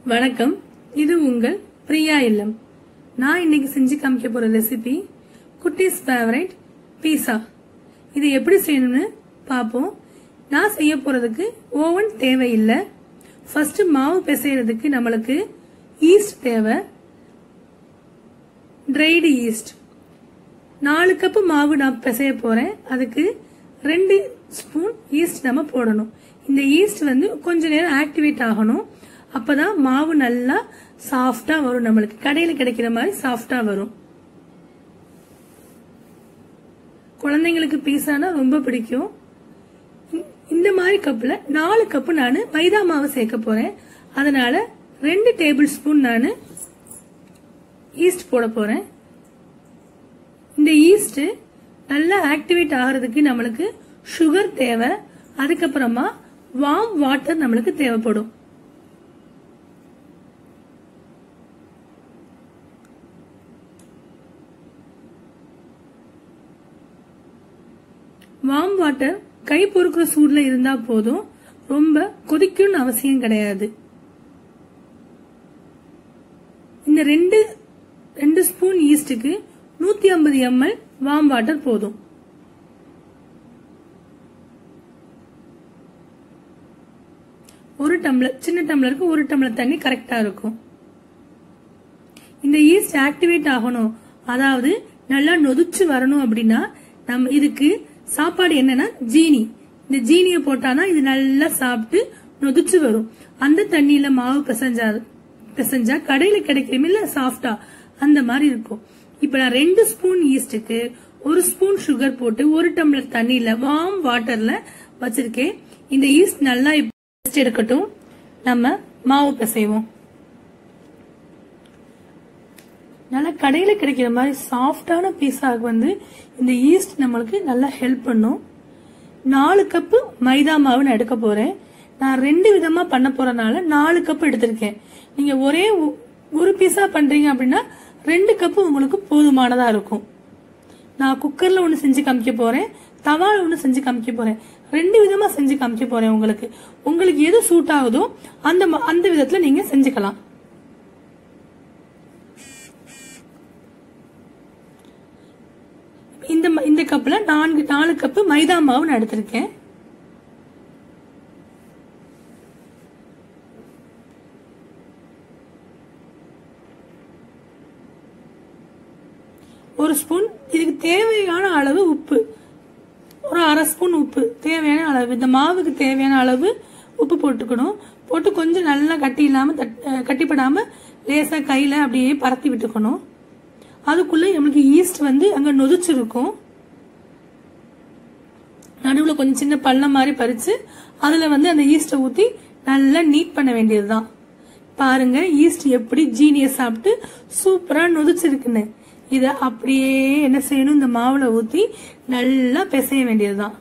வணக்கம் இது உங்கள் பிரியா இல்லம் நான் இன்னைக்கு செஞ்சு காமிக்க போற ரெசிபி குட்டீஸ் ஃபேவரைட் பீஸா இது எப்படி செய்யணும்னு பார்ப்போம் நான் செய்ய போறதுக்கு ஓவன் தேவையில்லை ஃபர்ஸ்ட் மாவு பிசைறதுக்கு நம்மளுக்கு ஈஸ்ட் தேவை ட்ரைடு ஈஸ்ட் நாலு கப்பு மாவு நான் பிசைய போறேன் அதுக்கு ரெண்டு ஸ்பூன் ஈஸ்ட் நம்ம போடணும் இந்த ஈஸ்ட் வந்து கொஞ்ச நேரம் ஆக்டிவேட் ஆகணும் அப்பதான் மாவு நல்லா சாஃப்டா வரும் நம்மளுக்கு கடையில கிடைக்கிற மாதிரி சாஃப்டா வரும் குழந்தைங்களுக்கு பீஸானா ரொம்ப பிடிக்கும் இந்த- இந்த மாதிரி கப்ல நாலு கப்பு நான் மைதா மாவு சேர்க்க போறேன் அதனால ரெண்டு டேபிள் ஸ்பூன் நான் ஈஸ்ட் போட போறேன் இந்த ஈஸ்ட் நல்லா ஆக்டிவேட் ஆகிறதுக்கு நம்மளுக்கு சுகர் தேவை அதுக்கப்புறமா வார்ம் வாட்டர் நம்மளுக்கு தேவைப்படும் வார்ம் வாட்டர் கை பொறுக்கிற சூடுல இருந்தா போதும் ரொம்ப கொதிக்கணும்னு அவசியம் கிடையாது இந்த ரெண்டு ரெண்டு ஸ்பூன் ஈஸ்டுக்கு நூத்தி ஐம்பது எம்எல் வார்ம் வாட்டர் போதும் ஒரு டம்ளர் சின்ன டம்ளருக்கு ஒரு டம்ளர் தண்ணி கரெக்டா இருக்கும் இந்த ஈஸ்ட் ஆக்டிவேட் ஆகணும் அதாவது நல்லா நொதிச்சு வரணும் அப்படின்னா நம்ம இதுக்கு சாப்பாடு என்னன்னா ஜீனி இந்த ஜீனியை போட்டாதான் இது நல்லா சாப்பிட்டு நொதிச்சு வரும் அந்த தண்ணியில மாவு பிசைஞ்சா பிசைஞ்சா கடையில கிடைக்கும் இல்ல சாஃப்டா அந்த மாதிரி இருக்கும் இப்ப நான் ரெண்டு ஸ்பூன் ஈஸ்டுக்கு ஒரு ஸ்பூன் சுகர் போட்டு ஒரு டம்ளர் தண்ணியில வார்ம் வாட்டர்ல வச்சிருக்கேன் இந்த ஈஸ்ட் நல்லா இப்ப rest எடுக்கட்டும் நம்ம மாவு பிசைவோம் நல்லா கடையில கிடைக்கிற மாதிரி சாஃப்டான பீஸாக்கு வந்து இந்த ஈஸ்ட் நம்மளுக்கு நல்லா ஹெல்ப் பண்ணும் நாலு கப்பு மைதா மாவு நான் எடுக்க போறேன் நான் ரெண்டு விதமா பண்ண போறதுனால நாலு கப் எடுத்திருக்கேன் நீங்க ஒரே ஒ- ஒரு பீஸா பண்றீங்க அப்படின்னா ரெண்டு கப்பு உங்களுக்கு போதுமானதா இருக்கும் நான் குக்கர்ல ஒண்ணு செஞ்சு காமிக்க போறேன் தவால ஒண்ணு செஞ்சு காமிக்க போறேன் ரெண்டு விதமா செஞ்சு காமிக்க போறேன் உங்களுக்கு உங்களுக்கு எது சூட் ஆகுதோ அந்த ம- அந்த விதத்துல நீங்க செஞ்சுக்கலாம் இந்த ம- இந்த கப்ல நான்கு நாலு கப்பு மைதா மாவு நான் எடுத்திருக்கேன் ஒரு ஸ்பூன் இதுக்கு தேவையான அளவு உப்பு ஒரு அரை ஸ்பூன் உப்பு தேவையான அளவு இந்த மாவுக்கு தேவையான அளவு உப்பு போட்டுக்கணும் போட்டு கொஞ்சம் நல்லா கட்டி இல்லாம தட்- அஹ் கட்டிப்படாம லேசா கையில அப்படியே பரத்தி விட்டுக்கணும் அதுக்குள்ள நம்மளுக்கு ஈஸ்ட் வந்து அங்க நொதிச்சிருக்கும் நடுவுல கொஞ்சம் சின்ன பள்ளம் மாதிரி பறிச்சு அதுல வந்து அந்த ஈஸ்ட ஊத்தி நல்லா நீட் பண்ண வேண்டியதுதான் பாருங்க ஈஸ்ட் எப்படி ஜீனிய சாப்பிட்டு சூப்பரா நொதிச்சிருக்குன்னு இத அப்படியே என்ன செய்யணும் இந்த மாவுல ஊத்தி நல்லா பிசைய வேண்டியதுதான்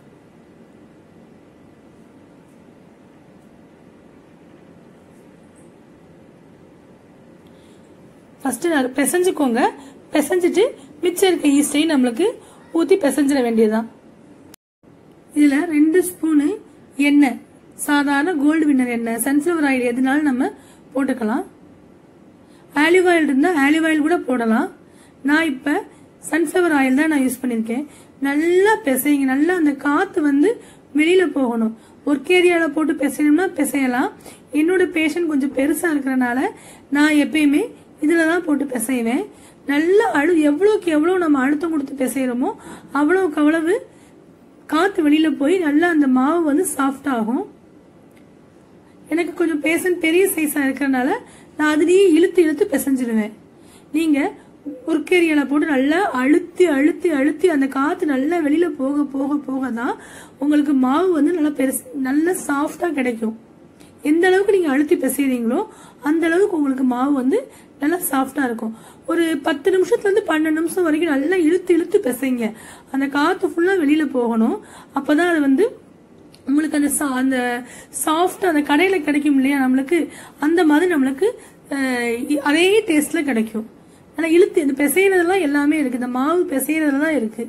ஃபர்ஸ்ட் பிசைஞ்சுக்கோங்க பிசைஞ்சிட்டு மிச்சம் இருக்க ஈஸ்டையும் நம்மளுக்கு ஊத்தி பிசைஞ்சிட வேண்டியதுதான் இதுல ரெண்டு ஸ்பூனு எண்ணெய் சாதாரண கோல்டு வின்னர் எண்ணெய் சன்ஃபிளவர் ஆயில் எதுனாலும் நம்ம போட்டுக்கலாம் ஆலிவ் ஆயில் இருந்தா ஆலிவ் ஆயில் கூட போடலாம் நான் இப்ப சன்ஃபிளவர் ஆயில் தான் நான் யூஸ் பண்ணிருக்கேன் நல்லா பிசைங்க நல்லா அந்த காத்து வந்து வெளியில போகணும் ஒர்க் ஏரியால போட்டு பிசையணும்னா பிசையலாம் என்னோட பேஷண்ட் கொஞ்சம் பெருசா இருக்கிறனால நான் எப்பயுமே இதுல தான் போட்டு பிசைவேன் நல்லா அழு எவ்வளவுக்கு எவ்வளவு நம்ம அழுத்தம் கொடுத்து பிசைகிறோமோ அவ்வளவுக்கு அவ்வளவு காத்து வெளியில போய் நல்லா அந்த மாவு வந்து சாஃப்ட் ஆகும் எனக்கு கொஞ்சம் பேஷண்ட் பெரிய சைஸா இருக்கறனால நான் அதுலயே இழுத்து இழுத்து பிசைஞ்சிடுவேன் நீங்க உருக்கேரியில போட்டு நல்லா அழுத்தி அழுத்தி அழுத்தி அந்த காத்து நல்லா வெளியில போக போக போக தான் உங்களுக்கு மாவு வந்து நல்லா பெருசு நல்ல சாஃப்டா கிடைக்கும் எந்த அளவுக்கு நீங்க அழுத்தி பிசைறீங்களோ அந்த அளவுக்கு உங்களுக்கு மாவு வந்து நல்லா சாஃப்டா இருக்கும் ஒரு பத்து நிமிஷத்துல இருந்து பன்னெண்டு நிமிஷம் வரைக்கும் நல்லா இழுத்து இழுத்து பிசைங்க அந்த காத்து ஃபுல்லா வெளியில போகணும் அப்பதான் அது வந்து உங்களுக்கு அந்த சா- அந்த சாஃப்ட் அந்த கடையில கிடைக்கும் இல்லையா நம்மளுக்கு அந்த மாதிரி நம்மளுக்கு அஹ், இ- அதே டேஸ்ட்ல கிடைக்கும் ஆனா இழுத்து இந்த பிசைறதெல்லாம் எல்லாமே இருக்கு இந்த மாவு பிசைறதுல தான் இருக்கு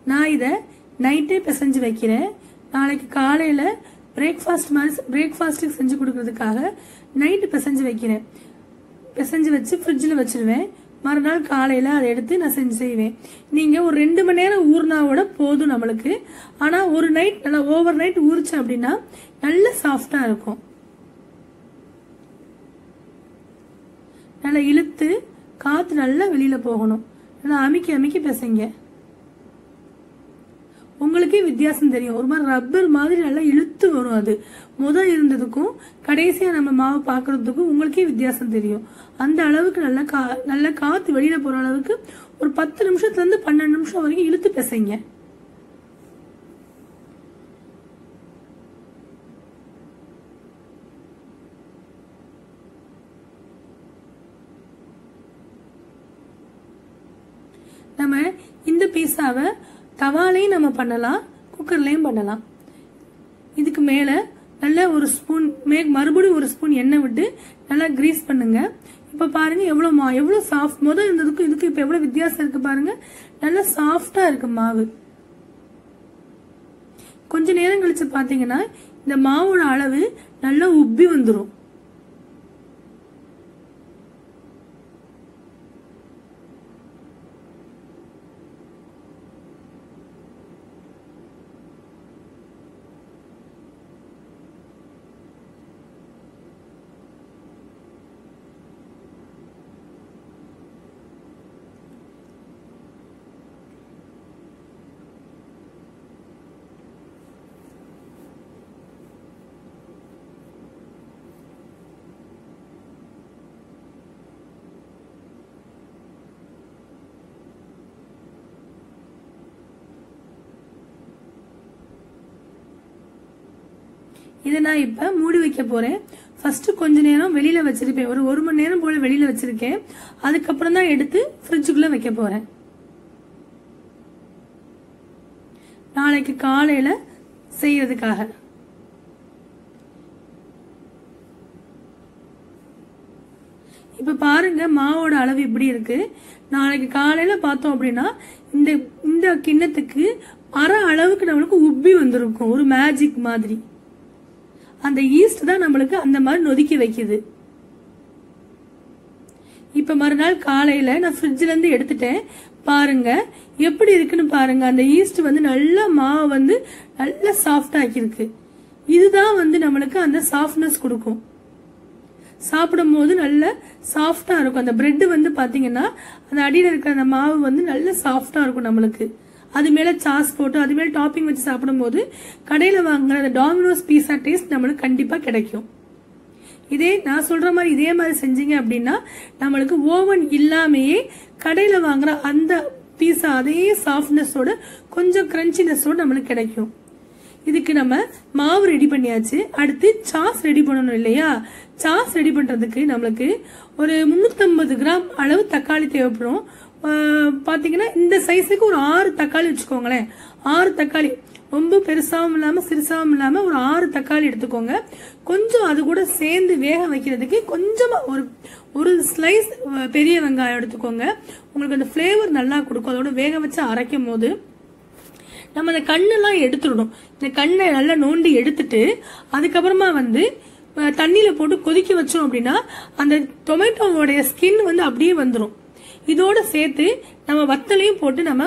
நான் இதை நைட்டே பிசைஞ்சு வைக்கிறேன் நாளைக்கு காலையில பிரேக்ஃபாஸ்ட் மாதிரி பிரேக்ஃபாஸ்ட்டுக்கு செஞ்சு கொடுக்கறதுக்காக நைட்டு பிசைஞ்சு வைக்கிறேன் பிசைஞ்சு வச்சு ஃப்ரிட்ஜில் வச்சிருவேன் மறுநாள் காலையில அதை எடுத்து நான் செஞ்சு செய்வேன் நீங்க ஒரு ரெண்டு மணி நேரம் ஊறினா கூட போதும் நம்மளுக்கு ஆனா ஒரு நைட் நல்லா ஓவர் நைட் ஊறிச்சு அப்படின்னா நல்ல சாஃப்டா இருக்கும் நல்லா இழுத்து காத்து நல்லா வெளியில போகணும் நல்லா அமுக்கி அமுக்கி பிசைங்க உங்களுக்கே வித்தியாசம் தெரியும் ஒரு மாதிரி ரப்பர் மாதிரி நல்லா இழுத்து வரும் அது முத இருந்ததுக்கும் கடைசியா நம்ம மாவு பாக்குறதுக்கும் உங்களுக்கே வித்தியாசம் தெரியும் அந்த அளவுக்கு நல்லா கா நல்லா காத்து வெளியில போற அளவுக்கு ஒரு பத்து நிமிஷத்துல இருந்து பன்னெண்டு நிமிஷம் வரைக்கும் இழுத்து பிசைங்க நம்ம இந்த பீஸாவை தவாலையும் நம்ம பண்ணலாம் குக்கர்லயும் பண்ணலாம் இதுக்கு மேல நல்ல ஒரு ஸ்பூன் மே மறுபடியும் ஒரு ஸ்பூன் எண்ணெய் விட்டு நல்லா கிரீஸ் பண்ணுங்க இப்ப பாருங்க எவ்வளவு மா எவ்வளவு சாஃப்ட் முதல் இருந்ததுக்கும் இதுக்கு இப்ப எவ்வளவு வித்தியாசம் இருக்கு பாருங்க நல்லா சாஃப்டா இருக்கு மாவு கொஞ்ச நேரம் கழிச்சு பாத்தீங்கன்னா இந்த மாவோட அளவு நல்லா உப்பி வந்துரும் இதை நான் இப்ப மூடி வைக்க போறேன் ஃபர்ஸ்ட் கொஞ்ச நேரம் வெளியில வச்சிருப்பேன் ஒரு ஒரு மணி நேரம் போல வெளியில வச்சிருக்கேன் அதுக்கப்புறம் தான் எடுத்து ஃப்ரிட்ஜுக்குள்ள வைக்க போறேன் நாளைக்கு காலையில செய்யறதுக்காக இப்ப பாருங்க மாவோட அளவு இப்படி இருக்கு நாளைக்கு காலையில பார்த்தோம் அப்படின்னா இந்த இந்த கிண்ணத்துக்கு அரை அளவுக்கு நம்மளுக்கு உப்பி வந்திருக்கும் ஒரு மேஜிக் மாதிரி அந்த ஈஸ்ட் தான் நம்மளுக்கு அந்த மாதிரி நொதுக்கி வைக்குது இப்ப மறுநாள் காலையில நான் ஃப்ரிட்ஜ்ல இருந்து எடுத்துட்டேன் பாருங்க எப்படி இருக்குன்னு பாருங்க அந்த ஈஸ்ட் வந்து நல்லா மாவு வந்து நல்லா சாஃப்ட் ஆக்கியிருக்கு இதுதான் வந்து நம்மளுக்கு அந்த சாஃப்ட்னஸ் கொடுக்கும் சாப்பிடும் போது நல்ல சாஃப்டா இருக்கும் அந்த பிரெட் வந்து பாத்தீங்கன்னா அந்த அடியில இருக்கிற அந்த மாவு வந்து நல்ல சாஃப்டா இருக்கும் நம்மளுக்கு அது மேல சாஸ் போட்டு அது மேல டாப்பிங் வச்சு சாப்பிடும்போது கடையில வாங்குற அந்த டாமினோஸ் பீஸா டேஸ்ட் நம்மளுக்கு கண்டிப்பா கிடைக்கும் இதே நான் சொல்ற மாதிரி இதே மாதிரி செஞ்சீங்க அப்படின்னா நம்மளுக்கு ஓவன் இல்லாமையே கடையில வாங்குற அந்த பீஸா அதே சாஃப்ட்னஸோட கொஞ்சம் கிரன்ச்சினஸோட நம்மளுக்கு கிடைக்கும் இதுக்கு நம்ம மாவு ரெடி பண்ணியாச்சு அடுத்து சாஸ் ரெடி பண்ணணும் இல்லையா சாஸ் ரெடி பண்றதுக்கு நம்மளுக்கு ஒரு 350 கிராம் அளவு தக்காளி தேவைப்படும் ஆஹ் பாத்தீங்கன்னா இந்த சைஸுக்கு ஒரு ஆறு தக்காளி வச்சுக்கோங்களேன் ஆறு தக்காளி ரொம்ப பெருசாவும் இல்லாம சிறுசாவும் இல்லாம ஒரு ஆறு தக்காளி எடுத்துக்கோங்க கொஞ்சம் அது கூட சேர்ந்து வேக வைக்கிறதுக்கு கொஞ்சமா ஒரு ஒரு ஸ்லைஸ் பெரிய வெங்காயம் எடுத்துக்கோங்க உங்களுக்கு அந்த ஃபிளேவர் நல்லா கொடுக்கும் அதோட வேக வச்சு அரைக்கும் போது நம்ம அந்த கண்ணெல்லாம் எடுத்துடணும் இந்த கண்ணை நல்லா நோண்டி எடுத்துட்டு அதுக்கப்புறமா வந்து அஹ், தண்ணியில போட்டு கொதிக்க வச்சோம் அப்படின்னா அந்த டொமேட்டோவோடைய ஸ்கின் வந்து அப்படியே வந்துடும் இதோட சேர்த்து நம்ம வத்தலையும் போட்டு நம்ம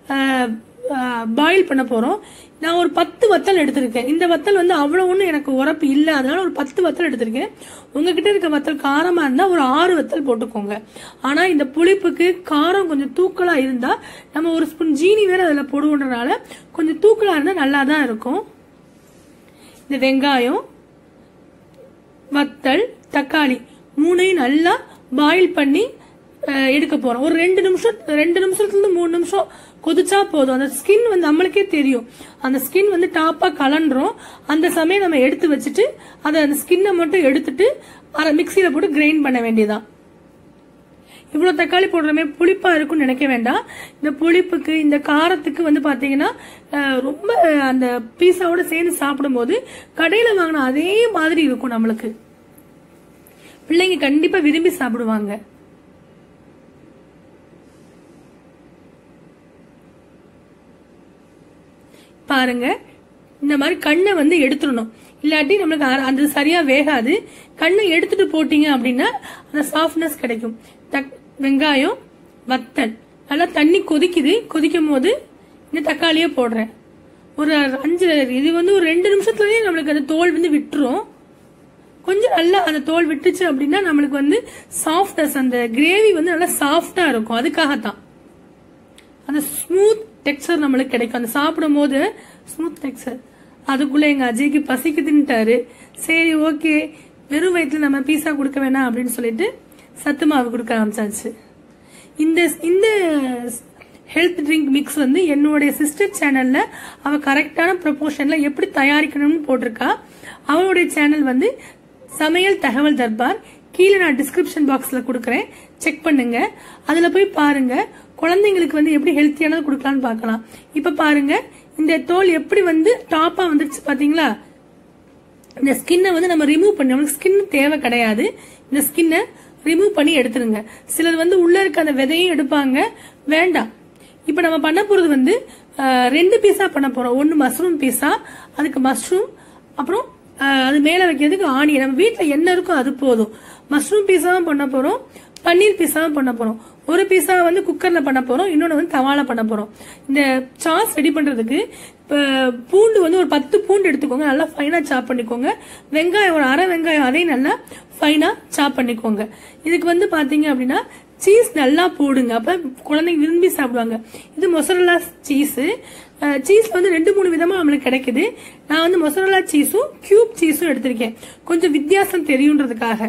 பாயில் பண்ண போறோம் நான் ஒரு பத்து வத்தல் எடுத்திருக்கேன் இந்த வத்தல் வந்து அவ்வளவு ஒன்றும் எனக்கு உரப்பு இல்லை அதனால ஒரு பத்து வத்தல் எடுத்திருக்கேன் உங்ககிட்ட இருக்க வத்தல் காரமா இருந்தா ஒரு ஆறு வத்தல் போட்டுக்கோங்க ஆனா இந்த புளிப்புக்கு காரம் கொஞ்சம் தூக்கலா இருந்தா நம்ம ஒரு ஸ்பூன் ஜீனி வேற அதுல போடுவோன்றனால கொஞ்சம் தூக்கலா இருந்தா நல்லா தான் இருக்கும் இந்த வெங்காயம் வத்தல் தக்காளி மூணையும் நல்லா பாயில் பண்ணி அஹ், எடுக்க போறோம் ஒரு ரெண்டு நிமிஷம் ரெண்டு நிமிஷத்துல இருந்து மூணு நிமிஷம் கொதிச்சா போதும் அந்த ஸ்கின் வந்து நம்மளுக்கே தெரியும் அந்த ஸ்கின் வந்து டாப்பா கலண்டுரும் அந்த சமயம் நம்ம எடுத்து வச்சுட்டு அதை அந்த ஸ்கின்னை மட்டும் எடுத்துட்டு அரை மிக்சியில போட்டு கிரைண்ட் பண்ண வேண்டியதான் இவ்வளவு தக்காளி போடுறமே புளிப்பா இருக்கும்னு நினைக்க வேண்டாம் இந்த புளிப்புக்கு இந்த காரத்துக்கு வந்து பாத்தீங்கன்னா அஹ், ரொம்ப அஹ், அந்த பீஸாவோட சேர்ந்து சாப்பிடும்போது கடையில வாங்கின அதே மாதிரி இருக்கும் நம்மளுக்கு பிள்ளைங்க கண்டிப்பா விரும்பி சாப்பிடுவாங்க பாருங்க இந்த மாதிரி கண்ணை வந்து எடுத்துடணும் இல்லாட்டி நம்மளுக்கு அர- அந்த சரியா வேகாது கண்ணை எடுத்துட்டு போட்டீங்க அப்படின்னா அந்த சாஃப்ட்னஸ் கிடைக்கும் தக்- வெங்காயம் வத்தல் நல்லா தண்ணி கொதிக்குது கொதிக்கும் போது இந்த தக்காளியை போடுறேன் ஒரு அஞ்சு இது வந்து ஒரு ரெண்டு நிமிஷத்துலயே நம்மளுக்கு அந்த தோல் வந்து விட்டுரும் கொஞ்சம் நல்லா அந்த தோல் விட்டுச்சு அப்படின்னா நம்மளுக்கு வந்து சாஃப்ட்னஸ் அந்த கிரேவி வந்து நல்லா சாஃப்டா இருக்கும் அதுக்காகத்தான் அந்த ஸ்மூத் டெக்ஸ்சர் நம்மளுக்கு கிடைக்கும் அந்த சாப்பிடும் போது ஸ்மூத் டெக்ஸ்சர் அதுக்குள்ள எங்க அஜய்க்கு பசிக்குதுன்ட்டாரு சரி ஓகே வெறும் வயிற்றுல நம்ம பீஸா கொடுக்க வேணாம் அப்படின்னு சொல்லிட்டு சத்து மாவு கொடுக்க ஆரம்பிச்சாச்சு இந்த இந்த ஹெல்த் ட்ரிங்க் மிக்ஸ் வந்து என்னுடைய சிஸ்டர் சேனல்ல அவ கரெக்டான ப்ரொபோர்ஷன்ல எப்படி தயாரிக்கணும்னு போட்டிருக்கா அவளுடைய சேனல் வந்து சமையல் தகவல் தர்பார் கீழே நான் டிஸ்கிரிப்ஷன் பாக்ஸ்ல கொடுக்கறேன் செக் பண்ணுங்க அதுல போய் பாருங்க குழந்தைங்களுக்கு வந்து எப்படி ஹெல்த்தியானது கொடுக்கலாம்னு பார்க்கலாம் இப்ப பாருங்க இந்த தோல் எப்படி வந்து டாப்பா வந்துருச்சு பாத்தீங்களா இந்த ஸ்கின்னை வந்து நம்ம ரிமூவ் பண்ணி நம்மளுக்கு ஸ்கின் தேவை கிடையாது இந்த ஸ்கின்னை ரிமூவ் பண்ணி எடுத்துருங்க சிலர் வந்து உள்ள இருக்க அந்த விதையும் எடுப்பாங்க வேண்டாம் இப்ப நம்ம பண்ண போறது வந்து அஹ், ரெண்டு பீஸா பண்ண போறோம் ஒன்னு மஷ்ரூம் பீஸா அதுக்கு மஷ்ரூம் அப்புறம் அஹ், அது மேல வைக்கிறதுக்கு ஆனியன் நம்ம வீட்ல என்ன இருக்கோ அது போதும் மஷ்ரூம் பீஸாவும் பண்ண போறோம் பன்னீர் பீஸாவும் பண்ண போறோம் ஒரு பீஸா வந்து குக்கர்ல பண்ண போறோம் இன்னொன்னு வந்து தவால பண்ண போறோம் இந்த சாஸ் ரெடி பண்றதுக்கு இப்ப பூண்டு வந்து ஒரு பத்து பூண்டு எடுத்துக்கோங்க நல்லா ஃபைனா சாப் பண்ணிக்கோங்க வெங்காயம் ஒரு அரை வெங்காயம் அதையும் நல்லா ஃபைனா சாப் பண்ணிக்கோங்க இதுக்கு வந்து பாத்தீங்க அப்படின்னா சீஸ் நல்லா போடுங்க அப்ப குழந்தைங்க விரும்பி சாப்பிடுவாங்க இது மொசரல்லா சீஸ் சீஸ் வந்து ரெண்டு மூணு விதமா நம்மளுக்கு கிடைக்குது நான் வந்து மொசரல்லா சீஸும் கியூப் சீஸும் எடுத்திருக்கேன் கொஞ்சம் வித்தியாசம் தெரியுன்றதுக்காக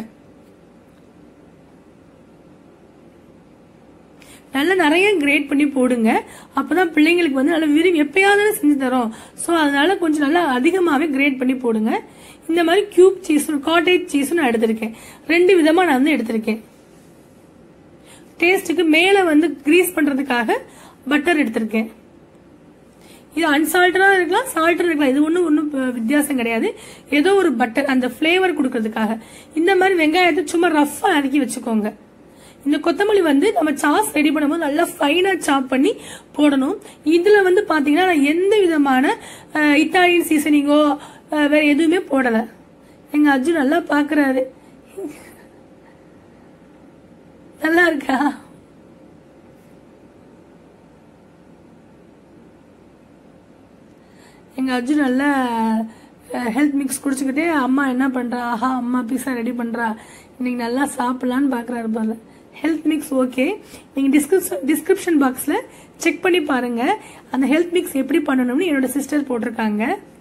நல்லா நிறைய கிரேட் பண்ணி போடுங்க அப்பதான் பிள்ளைங்களுக்கு வந்து நல்லா விரும்பி எப்பயாவது செஞ்சு தரோம் சோ அதனால கொஞ்சம் நல்லா அதிகமாவே கிரேட் பண்ணி போடுங்க இந்த மாதிரி கியூப் சீஸ் காட்டேஜ் சீஸ் நான் எடுத்திருக்கேன் ரெண்டு விதமா நான் வந்து எடுத்திருக்கேன் டேஸ்ட்டுக்கு மேல வந்து கிரீஸ் பண்றதுக்காக பட்டர் எடுத்திருக்கேன் இது அன்சால்ட்டடா இருக்கலாம் சால்ட்டா இருக்கலாம் இது ஒன்றும் ஒன்றும் வித்தியாசம் கிடையாது ஏதோ ஒரு பட்டர் அந்த ஃபிளேவர் கொடுக்கறதுக்காக இந்த மாதிரி வெங்காயத்தை சும்மா ரஃபா நறுக்கி வச்சுக்கோங்க இந்த கொத்தமல்லி வந்து நம்ம சாஸ் ரெடி பண்ணும்போது நல்லா ஃபைனா சாப் பண்ணி போடணும் இதுல வந்து பாத்தீங்கன்னா நான் எந்த விதமான அஹ், இத்தாலியன் சீசனிங்கோ அஹ், வேற எதுவுமே போடல எங்க அர்ஜுன் நல்லா பாக்குறாரு நல்லா இருக்கா எங்க அர்ஜுன் நல்லா ஹெல்த் மிக்ஸ் குடிச்சுக்கிட்டே அம்மா என்ன பண்றா ஆஹா அம்மா பீஸா ரெடி பண்றா இன்னைக்கு நல்லா சாப்பிடலான்னு பாக்குறாரு போல ஹெல்த் மிக்ஸ் ஓகே நீங்க டிஸ்கிரிப்ஷன் டிஸ்கிரிப்ஷன் பாக்ஸ்ல செக் பண்ணி பாருங்க அந்த ஹெல்த் மிக்ஸ் எப்படி பண்ணணும்னு என்னோட சிஸ்டர் போட்டிருக்காங்க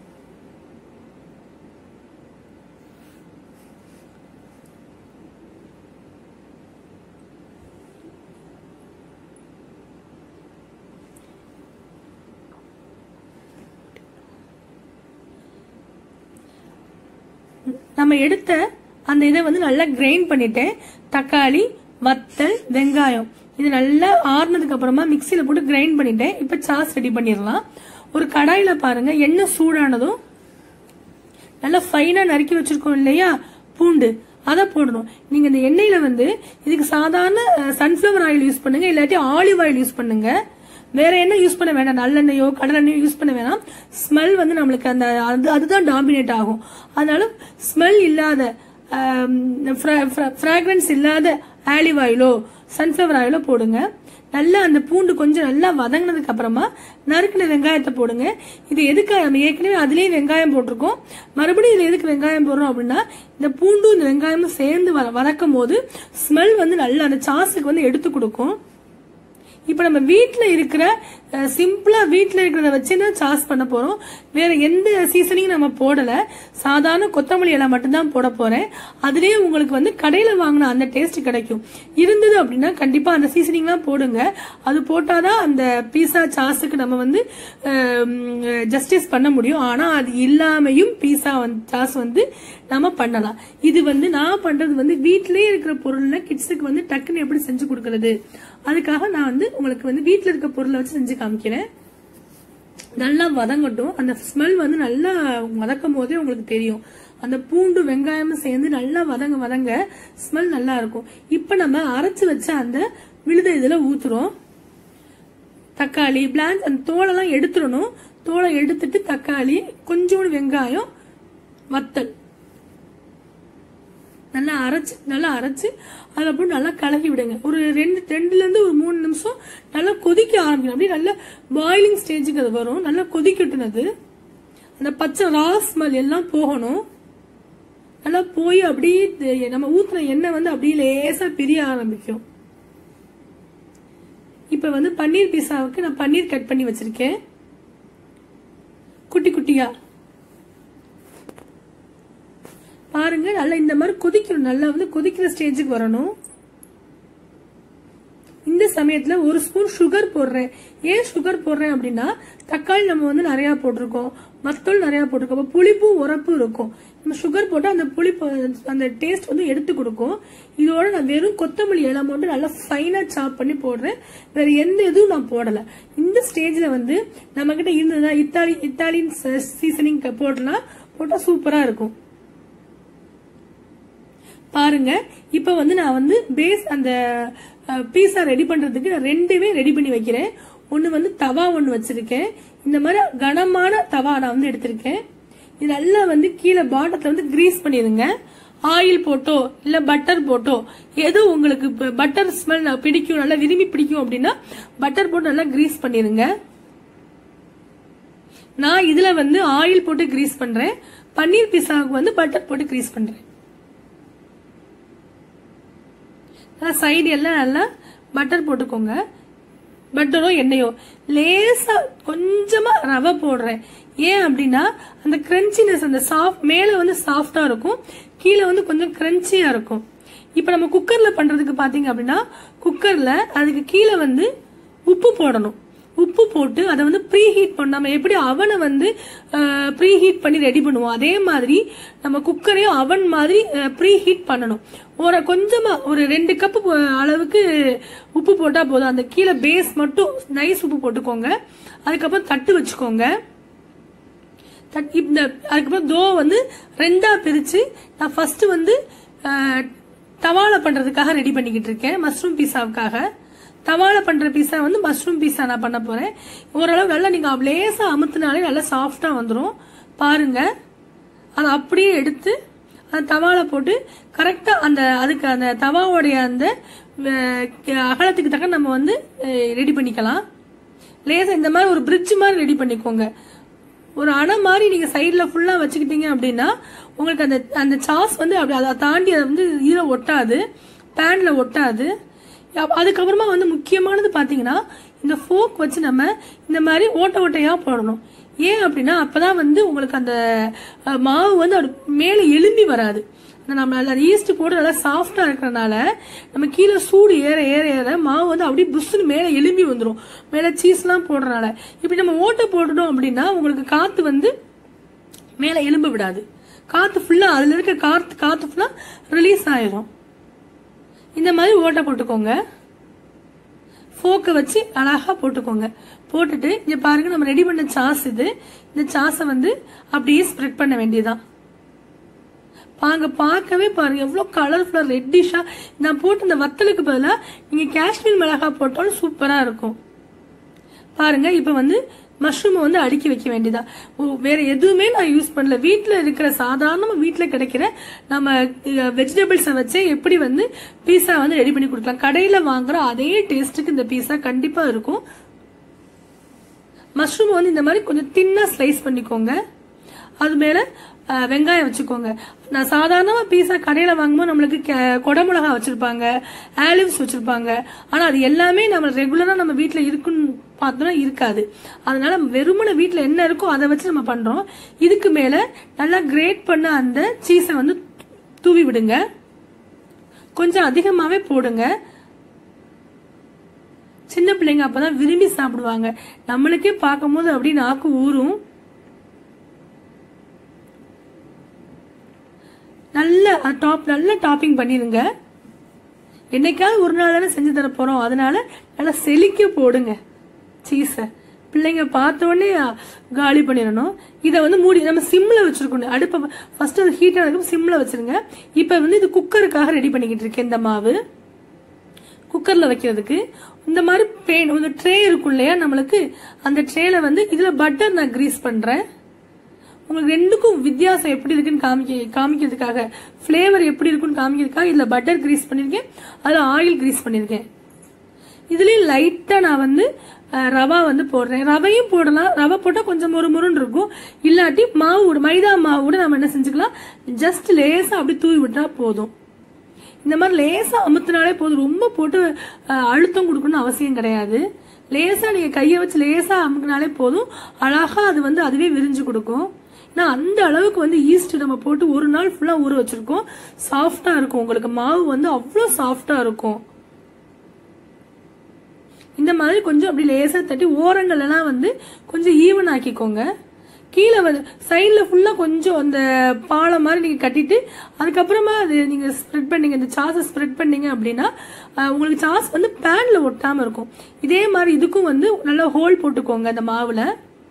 நம்ம எடுத்த அந்த இதை வந்து நல்லா கிரைண்ட் பண்ணிட்டேன் தக்காளி வத்தல் வெங்காயம் இது நல்லா ஆறுனதுக்கு அப்புறமா மிக்சியில போட்டு கிரைண்ட் பண்ணிட்டேன் இப்ப சாஸ் ரெடி பண்ணிடலாம் ஒரு கடாயில பாருங்க எண்ணெய் சூடானதும் நல்லா ஃபைனா நறுக்கி வச்சிருக்கோம் இல்லையா பூண்டு அதை போடணும் நீங்க இந்த எண்ணெயில வந்து இதுக்கு சாதாரண சன்ஃபிளவர் ஆயில் யூஸ் பண்ணுங்க இல்லாட்டி ஆலிவ் ஆயில் யூஸ் பண்ணுங்க வேற என்ன யூஸ் பண்ண வேண்டாம் நல்லெண்ணெயோ கடலெண்ணெயோ யூஸ் பண்ண வேணாம் ஸ்மெல் வந்து நம்மளுக்கு அந்த அது அதுதான் டாமினேட் ஆகும் அதனால ஸ்மெல் இல்லாத ஃப்ராக்ரன்ஸ் இல்லாத ஆலிவ் ஆயிலோ சன்ஃபிளவர் ஆயிலோ போடுங்க நல்லா அந்த பூண்டு கொஞ்சம் நல்லா வதங்கினதுக்கு அப்புறமா நறுக்கின வெங்காயத்தை போடுங்க இது எதுக்கு நம்ம ஏற்கனவே அதுலயே வெங்காயம் போட்டிருக்கோம் மறுபடியும் இதுல எதுக்கு வெங்காயம் போடுறோம் அப்படின்னா இந்த பூண்டும் இந்த வெங்காயமும் சேர்ந்து வ- வதக்கும் போது ஸ்மெல் வந்து நல்லா அந்த சாஸுக்கு வந்து எடுத்து கொடுக்கும் இப்ப நம்ம வீட்ல இருக்கிற சிம்பிளா வீட்ல இருக்கிறத வச்சு தான் சாஸ் பண்ண போறோம் வேற எந்த சீசனிங் நம்ம போடல சாதாரண கொத்தமல்லி இலை மட்டும்தான் போட போறேன் அதுலயே உங்களுக்கு வந்து கடையில வாங்கின அந்த டேஸ்ட் கிடைக்கும் இருந்தது அப்படின்னா கண்டிப்பா அந்த சீசனிங்லாம் போடுங்க அது போட்டாதான் அந்த பீஸா சாஸுக்கு நம்ம வந்து ஜஸ்டிஸ் பண்ண முடியும் ஆனா அது இல்லாமையும் பீஸா வந்து சாஸ் வந்து நம்ம பண்ணலாம் இது வந்து நான் பண்றது வந்து வீட்லயே இருக்கிற பொருள்ல கிட்ஸுக்கு வந்து டக்குன்னு எப்படி செஞ்சு கொடுக்கறது அதுக்காக நான் வந்து உங்களுக்கு வந்து வீட்ல இருக்க பொருளை வச்சு செஞ்சு காமிக்கிறேன் நல்லா வதங்கட்டும் அந்த ஸ்மெல் வந்து நல்லா வதக்கும் போதே உங்களுக்கு தெரியும் அந்த பூண்டு வெங்காயமும் சேர்ந்து நல்லா வதங்க வதங்க ஸ்மெல் நல்லா இருக்கும் இப்ப நம்ம அரைச்சு வச்ச அந்த விழுத இதுல ஊத்துறோம் தக்காளி பிளான்ஸ் அந்த தோலெல்லாம் எடுத்துடணும் தோலை எடுத்துட்டு தக்காளி கொஞ்சோண்டு வெங்காயம் வத்தல் நல்லா அரைச்சு நல்லா அரைச்சு அதில் போட்டு நல்லா கலக்கி விடுங்க ஒரு ரெண்டு ரெண்டுல இருந்து ஒரு மூணு நிமிஷம் நல்லா கொதிக்க ஆரம்பிக்கணும் அப்படியே நல்லா பாயிலிங் ஸ்டேஜுக்கு அது வரும் நல்லா கொதிக்கட்டுனது அந்த பச்சை ரா ஸ்மெல் எல்லாம் போகணும் நல்லா போய் அப்படியே தெ- நம்ம ஊத்துன எண்ணெய் வந்து அப்படியே லேசா பிரிய ஆரம்பிக்கும் இப்ப வந்து பன்னீர் பீஸாவுக்கு நான் பன்னீர் கட் பண்ணி வச்சிருக்கேன் குட்டி குட்டியா பாருங்க நல்லா இந்த மாதிரி கொதிக்கணும் நல்லா வந்து கொதிக்கிற ஸ்டேஜுக்கு வரணும் இந்த சமயத்துல ஒரு ஸ்பூன் சுகர் போடுறேன் ஏன் சுகர் போடுறேன் அப்படின்னா தக்காளி நம்ம வந்து நிறைய போட்டிருக்கோம் மத்தூள் நிறைய போட்டிருக்கோம் அப்ப புளிப்பும் உரப்பும் இருக்கும் நம்ம சுகர் போட்டா அந்த புளிப்பு அந்த டேஸ்ட் வந்து எடுத்து கொடுக்கும் இதோட நான் வெறும் கொத்தமல்லி இலை மட்டும் நல்லா ஃபைனா சாப் பண்ணி போடுறேன் வேற எந்த இதுவும் நான் போடல இந்த ஸ்டேஜ்ல வந்து நம்ம கிட்ட இருந்ததுன்னா இத்தாலி இத்தாலியன் சீசனிங் போடலாம் போட்டா சூப்பரா இருக்கும் பாருங்க இப்ப வந்து நான் வந்து பேஸ் அந்த பீஸா ரெடி பண்றதுக்கு நான் ரெண்டுமே ரெடி பண்ணி வைக்கிறேன் ஒன்னு வந்து தவா ஒன்னு வச்சிருக்கேன் இந்த மாதிரி கனமான தவா நான் வந்து எடுத்திருக்கேன் இது நல்லா வந்து கீழே பாட்டத்துல வந்து கிரீஸ் பண்ணிருங்க ஆயில் போட்டோ இல்ல பட்டர் போட்டோ எது உங்களுக்கு பட்டர் ஸ்மெல் பிடிக்கும் நல்லா விரும்பி பிடிக்கும் அப்படின்னா பட்டர் போட்டு நல்லா கிரீஸ் பண்ணிருங்க நான் இதுல வந்து ஆயில் போட்டு கிரீஸ் பண்றேன் பன்னீர் பீஸாவுக்கு வந்து பட்டர் போட்டு கிரீஸ் பண்றேன் சைடு எல்லாம் நல்லா பட்டர் போட்டுக்கோங்க பட்டரோ எண்ணெயோ லேசா கொஞ்சமா ரவை போடுறேன் ஏன் அப்படின்னா அந்த கிரன்ச்சினஸ் அந்த சாஃப்ட் மேல வந்து சாஃப்டா இருக்கும் கீழே வந்து கொஞ்சம் கிரன்ச்சியா இருக்கும் இப்ப நம்ம குக்கர்ல பண்றதுக்கு பாத்தீங்க அப்படின்னா குக்கர்ல அதுக்கு கீழே வந்து உப்பு போடணும் உப்பு போட்டு அதை வந்து ப்ரீ ஹீட் பண்ண நம்ம எப்படி அவனை வந்து ப்ரீ ஹீட் பண்ணி ரெடி பண்ணுவோம் அதே மாதிரி நம்ம குக்கரையும் அவன் மாதிரி ப்ரீ ஹீட் பண்ணணும் ஒரு கொஞ்சமா ஒரு ரெண்டு கப் அளவுக்கு உப்பு போட்டா போதும் அந்த கீழே பேஸ் மட்டும் நைஸ் உப்பு போட்டுக்கோங்க அதுக்கப்புறம் தட்டு வச்சுக்கோங்க தட்- இந்த அதுக்கப்புறம் தோ வந்து ரெண்டா பிரிச்சு நான் ஃபர்ஸ்ட் வந்து அஹ், தவால பண்றதுக்காக ரெடி பண்ணிக்கிட்டு இருக்கேன் மஷ்ரூம் பீஸாவுக்காக தவால பண்ற பீஸா வந்து மஷ்ரூம் பீஸா நான் பண்ண போறேன் ஓரளவு நல்லா நீங்க லேசா அமுத்துனாலே நல்லா சாஃப்டா வந்துரும் பாருங்க அதை அப்படியே எடுத்து அந்த தவால போட்டு கரெக்டா அந்த அதுக்கு அந்த தவாவுடைய அந்த அஹ், அகலத்துக்கு தக்க நம்ம வந்து ரெடி பண்ணிக்கலாம் லேசா இந்த மாதிரி ஒரு பிரிட்ஜ் மாதிரி ரெடி பண்ணிக்கோங்க ஒரு அணை மாதிரி நீங்க சைடுல ஃபுல்லா வச்சுக்கிட்டீங்க அப்படின்னா உங்களுக்கு அந்த அந்த சாஸ் வந்து அப்படி அதை தாண்டி அதை வந்து ஈர ஒட்டாது பேன்ல ஒட்டாது அப்ப அதுக்கப்புறமா வந்து முக்கியமானது பாத்தீங்கன்னா இந்த ஃபோக் வச்சு நம்ம இந்த மாதிரி ஓட்ட ஓட்டையா போடணும் ஏன் அப்படின்னா அப்பதான் வந்து உங்களுக்கு அந்த அஹ், மாவு வந்து அப்படி மேல எலும்பி வராது அந்த நம்ம நல்லா ஈஸ்ட் போட்டு நல்லா சாஃப்டா இருக்கறனால நம்ம கீழே சூடு ஏற ஏற ஏற மாவு வந்து அப்படியே புஷ்னு மேல எலும்பி வந்துரும் மேல சீஸ்லாம் போடுறனால இப்படி நம்ம ஓட்டை போட்டுட்டோம் அப்படின்னா உங்களுக்கு காத்து வந்து மேல எலும்ப விடாது காத்து ஃபுல்லா அதுல இருக்க காத்து காத்து ஃபுல்லா ரிலீஸ் ஆயிரும் இந்த மாதிரி ஓட்டை போட்டுக்கோங்க ஃபோக்கை வச்சு அழகா போட்டுக்கோங்க போட்டுட்டு இங்க பாருங்க நம்ம ரெடி பண்ண சாஸ் இது இந்த சாஸை வந்து அப்படியே ஸ்ப்ரெட் பண்ண வேண்டியதுதான் பாங்க பார்க்கவே பாருங்க எவ்வளவு கலர்ஃபுல்லா ரெட்டிஷா நான் போட்டு இந்த வத்தலுக்கு பதிலா நீங்க காஷ்மீர் மிளகாய் போட்டாலும் சூப்பரா இருக்கும் பாருங்க இப்ப வந்து மஷ்ரூமை வந்து அடுக்கி வைக்க வேண்டியதா ஓ, வேற எதுவுமே நான் யூஸ் பண்ணல வீட்ல இருக்கிற சாதாரணமா வீட்ல கிடைக்கிற நம்ம வெஜிடபிள்ஸை வச்சே எப்படி வந்து பீஸா வந்து ரெடி பண்ணி கொடுக்கலாம் கடையில வாங்குற அதே டேஸ்ட்டுக்கு இந்த பீஸா கண்டிப்பா இருக்கும் மஷ்ரூம் வந்து இந்த மாதிரி கொஞ்சம் தின்னா ஸ்லைஸ் பண்ணிக்கோங்க அது மேல அஹ், வெங்காயம் வச்சுக்கோங்க நான் சாதாரணமா பீஸா கடையில வாங்கும்போது நம்மளுக்கு கே- குடமிளகா வச்சிருப்பாங்க ஆலிவ்ஸ் வச்சிருப்பாங்க ஆனா அது எல்லாமே நம்ம ரெகுலரா நம்ம வீட்ல இருக்குன்னு பார்த்தோம்னா இருக்காது அதனால வெறுமனை வீட்ல என்ன இருக்கோ அதை வச்சு நம்ம பண்றோம் இதுக்கு மேல நல்லா கிரேட் பண்ண அந்த சீஸை வந்து தூவி விடுங்க கொஞ்சம் அதிகமாவே போடுங்க சின்ன பிள்ளைங்க அப்பதான் விரும்பி சாப்பிடுவாங்க நம்மளுக்கே பார்க்கும்போது அப்படி நாக்கு ஊறும் நல்ல டாப் நல்ல டாப்பிங் பண்ணிருங்க என்னைக்காவது ஒரு நாள் தானே செஞ்சு தர போறோம் அதனால நல்லா செழிக்க போடுங்க சீஸை பிள்ளைங்க பார்த்த உடனே காலி பண்ணிடணும் இதை வந்து மூடி நம்ம சிம்ல வச்சிருக்கணும் அடுப்பை ஃபர்ஸ்ட் அது ஹீட் ஆனதுக்கு சிம்ல வச்சிருங்க இப்போ வந்து இது குக்கருக்காக ரெடி பண்ணிக்கிட்டு இருக்கேன் இந்த மாவு குக்கர்ல வைக்கிறதுக்கு இந்த மாதிரி பேன் ஒரு ட்ரே இருக்கும் இல்லையா நம்மளுக்கு அந்த ட்ரேல வந்து இதுல பட்டர் நான் கிரீஸ் பண்றேன் உங்களுக்கு ரெண்டுக்கும் வித்தியாசம் எப்படி இருக்குன்னு காமிக்க காமிக்கிறதுக்காக ஃபிளேவர் எப்படி இருக்குன்னு காமிக்கிறதுக்காக இதுல பட்டர் கிரீஸ் பண்ணிருக்கேன் அதுல ஆயில் கிரீஸ் பண்ணிருக்கேன் இதுலயும் லைட்டா நான் வந்து அஹ், ரவா வந்து போடுறேன் ரவையும் போடலாம் ரவை போட்டா கொஞ்சம் மொறு மொறுன்னு இருக்கும் இல்லாட்டி மாவு கூட மைதா மாவு கூட நம்ம என்ன செஞ்சுக்கலாம் ஜஸ்ட் லேசா அப்படி தூவி விட்டா போதும் இந்த மாதிரி லேசா அமுத்தினாலே போதும் ரொம்ப போட்டு அஹ், அழுத்தம் கொடுக்கணும்னு அவசியம் கிடையாது லேசா நீங்க கையை வச்சு லேசா அமுக்கினாலே போதும் அழகா அது வந்து அதுவே விரிஞ்சு கொடுக்கும் ஏன்னா அந்த அளவுக்கு வந்து ஈஸ்ட் நம்ம போட்டு ஒரு நாள் ஃபுல்லா ஊற வச்சிருக்கோம் சாஃப்டா இருக்கும் உங்களுக்கு மாவு வந்து அவ்வளோ சாஃப்டா இருக்கும் இந்த மாதிரி கொஞ்சம் அப்படி லேசா தட்டி ஓரங்கள் எல்லாம் வந்து கொஞ்சம் ஈவன் ஆக்கிக்கோங்க கீழே வந்து சைடுல ஃபுல்லா கொஞ்சம் அந்த பாலை மாதிரி நீங்க கட்டிட்டு அதுக்கப்புறமா அது நீங்க ஸ்ப்ரெட் பண்ணீங்க இந்த சாஸை ஸ்ப்ரெட் பண்ணீங்க அப்படின்னா அஹ், உங்களுக்கு சாஸ் வந்து பேன்ல ஒட்டாம இருக்கும் இதே மாதிரி இதுக்கும் வந்து நல்லா ஹோல் போட்டுக்கோங்க அந்த மாவுல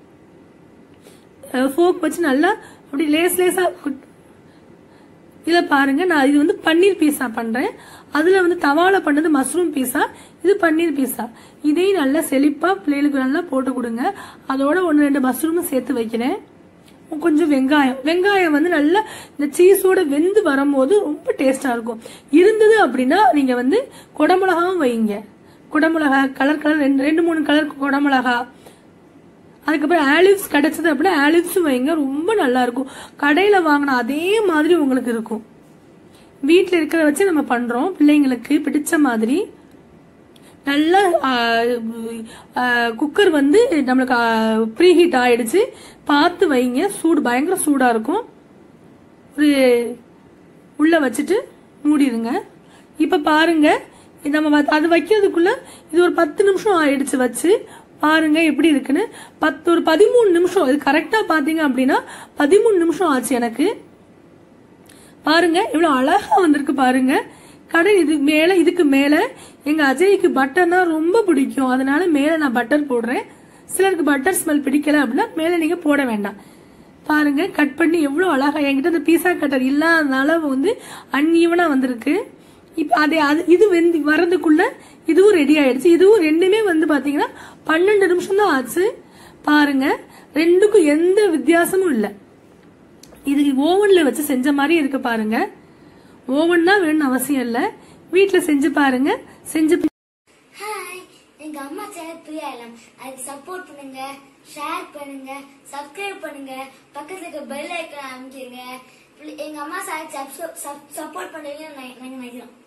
ஃபோக் வச்சு நல்லா அப்படி லேஸ் லேசா குட்- இத பாருங்க நான் இது வந்து பன்னீர் பீஸா பண்றேன் அதுல வந்து தவால பண்ணது மஷ்ரூம் பீஸா இது பன்னீர் பீஸா இதையும் நல்லா செழிப்பா பிள்ளைகளுக்கு நல்லா போட்டு கொடுங்க அதோட ஒன்னு ரெண்டு மஷ்ரூமும் சேர்த்து வைக்கிறேன் கொஞ்சம் வெங்காயம் வெங்காயம் வந்து நல்லா இந்த சீஸோட வெந்து வரும்போது ரொம்ப டேஸ்டா இருக்கும் இருந்தது அப்படின்னா நீங்க வந்து குடமிளகாவும் வைங்க குடமிளகா கலர் கலர் ரெண்டு ரெண்டு மூணு கலர் குடமிளகா அதுக்கப்புறம் ஆலிவ்ஸ் கிடைச்சது அப்படின்னா ஆலிவ்ஸும் வைங்க ரொம்ப நல்லா இருக்கும் கடையில வாங்கின அதே மாதிரி உங்களுக்கு இருக்கும் வீட்டில் இருக்கிறத வச்சு நம்ம பண்றோம் பிள்ளைங்களுக்கு பிடிச்ச மாதிரி நல்லா குக்கர் வந்து நம்மளுக்கு ப்ரீ ஹீட் ஆயிடுச்சு பார்த்து வைங்க சூடு பயங்கர சூடா இருக்கும் ஒரு உள்ள வச்சுட்டு மூடிடுங்க இப்ப பாருங்க இது நம்ம வ- அது வைக்கிறதுக்குள்ள இது ஒரு பத்து நிமிஷம் ஆயிடுச்சு வச்சு பாருங்க எப்படி இருக்குன்னு பத்து ஒரு பதிமூணு நிமிஷம் இது கரெக்டா பாத்தீங்க அப்படின்னா பதிமூணு நிமிஷம் ஆச்சு எனக்கு பாருங்க இவ்வளவு அழகா வந்திருக்கு பாருங்க கடை இது மேல இதுக்கு மேல எங்க அஜய்க்கு பட்டர்னா ரொம்ப பிடிக்கும் அதனால மேல நான் பட்டர் போடுறேன் சிலருக்கு பட்டர் ஸ்மெல் பிடிக்கல அப்படின்னா மேல நீங்க போட வேண்டாம் பாருங்க கட் பண்ணி எவ்வளவு அழகா என்கிட்ட இந்த பீஸா கட்டர் இல்லாதனால வந்து அன்ஈவனா வந்திருக்கு இப்ப அதே அது இது வெந்து வர்றதுக்குள்ள இதுவும் ரெடி ஆயிடுச்சு இதுவும் ரெண்டுமே வந்து பாத்தீங்கன்னா பன்னெண்டு நிமிஷம் தான் ஆச்சு பாருங்க ரெண்டுக்கும் எந்த வித்தியாசமும் இல்லை இது ஓவன்ல வச்சு செஞ்ச மாதிரி இருக்கு பாருங்க ஓவன் தான் வேணும்னு அவசியம் இல்ல வீட்ல செஞ்சு பாருங்க செஞ்சு ஹாய் எங்க அம்மா சேனல் பிரியா இளம் அதுக்கு சப்போர்ட் பண்ணுங்க ஷேர் பண்ணுங்க சப்ஸ்கிரைப் பண்ணுங்க பக்கத்துல இருக்க பெல் ஐக்கன் அமைக்கிருங்க எங்க அம்மா சார் சப்போர்ட் பண்ணுவீங்கன்னு நாங்க நினைக்கிறோம்